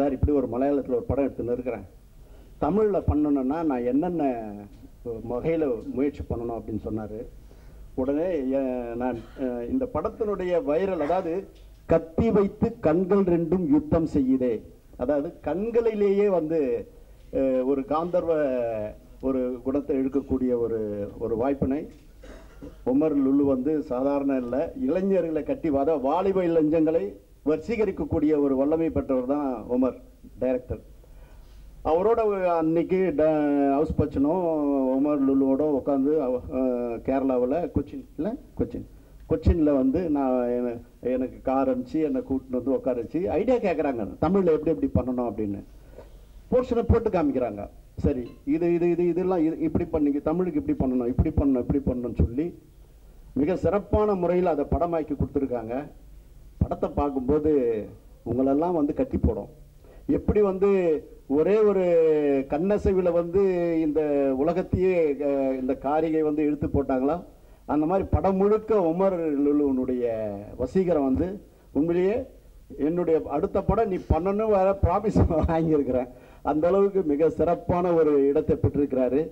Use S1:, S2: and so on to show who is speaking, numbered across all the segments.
S1: sir இப்படி ஒரு மலையாளத்தில் ஒரு படம் எடுத்துன்னு இருக்கிறேன் தமிழில் பண்ணணும்னா நான் என்னென்ன வகையில் முயற்சி பண்ணணும் அப்படின்னு சொன்னார் உடனே அஹ், நான் அஹ், இந்த படத்தினுடைய வைரல் அதாவது கத்தி வைத்து கண்கள் ரெண்டும் யுத்தம் செய்யுதே அதாவது கண்களிலேயே வந்து அஹ், ஒரு காந்தர்வ ஒரு குணத்தை எடுக்கக்கூடிய ஒரு ஒரு வாய்ப்பினை உமர் லுல்லு வந்து சாதாரண இல்லை இளைஞர்களை கட்டி வாத வாலிப இளைஞங்களை வசீகரிக்கக்கூடிய ஒரு வல்லமை பெற்றவர் தான் உமர் டைரக்டர் அவரோட அன்னைக்கு ட- ஹவுஸ் பச்சனும் உமர் லுல்லுவோட உட்காந்து கேரளாவில் கொச்சின் இல்லை கொச்சின் கொச்சினில் வந்து நான் என- எனக்கு கார் அனுப்பிச்சு என்னை கூட்டின்னு வந்து உட்கார வச்சு ஐடியா கேட்குறாங்க தமிழில் எப்படி எப்படி பண்ணணும் அப்படின்னு போர்ஷனை போட்டு காமிக்கிறாங்க சரி இது இது இது இதெல்லாம் இது இப்படி பண்ணிங்க தமிழுக்கு இப்படி பண்ணணும் இப்படி பண்ணணும் இப்படி பண்ணணும்னு சொல்லி மிக சிறப்பான முறையில் அதை படமாக்கி கொடுத்துருக்காங்க படத்தை பார்க்கும்போது உங்களெல்லாம் வந்து கட்டி போடும் எப்படி வந்து ஒரே ஒரு கண்ணசைவில் வந்து இந்த உலகத்தையே அஹ், இந்த காரிகை வந்து இழுத்து போட்டாங்களா அந்த மாதிரி படம் முழுக்க உமர் லுலுனுடைய வசீகரம் வந்து உண்மையிலேயே என்னுடைய அடுத்த படம் நீ பண்ணணும் வேற ப்ராமிஸ் வாங்கியிருக்கிறேன் அந்த அளவுக்கு மிக சிறப்பான ஒரு இடத்தை பெற்றிருக்கிறாரு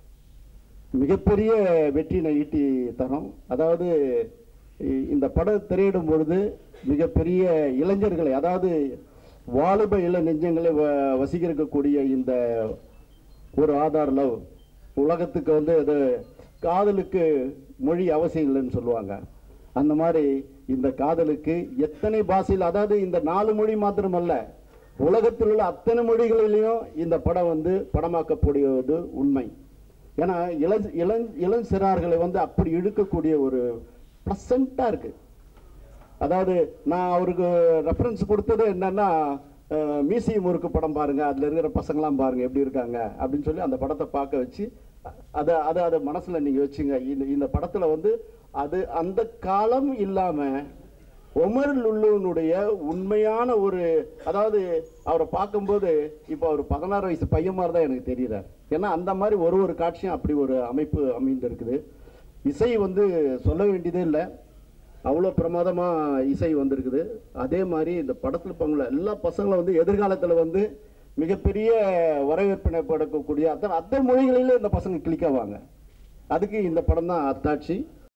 S1: மிகப்பெரிய வெற்றியினை ஈட்டி தரும் அதாவது இ- இந்த படம் திரையிடும் பொழுது மிகப்பெரிய இளைஞர்களை அதாவது வாலிப இள நெஞ்சங்களை வ- வசீகரிக்கக்கூடிய இந்த ஒரு ஆதார் லவ் உலகத்துக்கு வந்து அது காதலுக்கு மொழி அவசியம் இல்லைன்னு சொல்லுவாங்க அந்த மாதிரி இந்த காதலுக்கு எத்தனை பாஷையில் அதாவது இந்த நாலு மொழி மாத்திரமல்ல உலகத்தில் உள்ள அத்தனை மொழிகளிலையும் இந்த படம் வந்து படமாக்கப்படுவது உண்மை ஏன்னா இளம் இளம் இளம் சிறார்களை வந்து அப்படி இழுக்கக்கூடிய ஒரு ப்ளசண்ட்டாக இருக்கு அதாவது நான் அவருக்கு ரெஃபரன்ஸ் கொடுத்தது என்னன்னா அஹ், மீசிய முறுக்கு படம் பாருங்க அதுல இருக்கிற பசங்களாம் பாருங்க எப்படி இருக்காங்க அப்படின்னு சொல்லி அந்த படத்தை பார்க்க வச்சு அதை அதை அதை மனசுல நீங்க வச்சுங்க இந்த இந்த படத்துல வந்து அது அந்த காலம் இல்லாம ஒமர் லுல்லுனுடைய உண்மையான ஒரு அதாவது அவரை பார்க்கும்போது இப்போ அவர் பதினாறு வயசு பையன் மாதிரி தான் எனக்கு தெரியுறார் ஏன்னா அந்த மாதிரி ஒரு ஒரு காட்சியும் அப்படி ஒரு அமைப்பு அமைந்திருக்குது இசை வந்து சொல்ல வேண்டியதே இல்லை அவ்வளோ பிரமாதமாக இசை வந்திருக்குது அதே மாதிரி இந்த படத்தில் பங்குல எல்லா பசங்களும் வந்து எதிர்காலத்தில் வந்து மிகப்பெரிய வரவேற்பினை படக்கூடிய அத்தனை அத்தனை மொழிகளிலும் இந்த பசங்க கிளிக் ஆவாங்க அதுக்கு இந்த படம் தான் அத்தாட்சி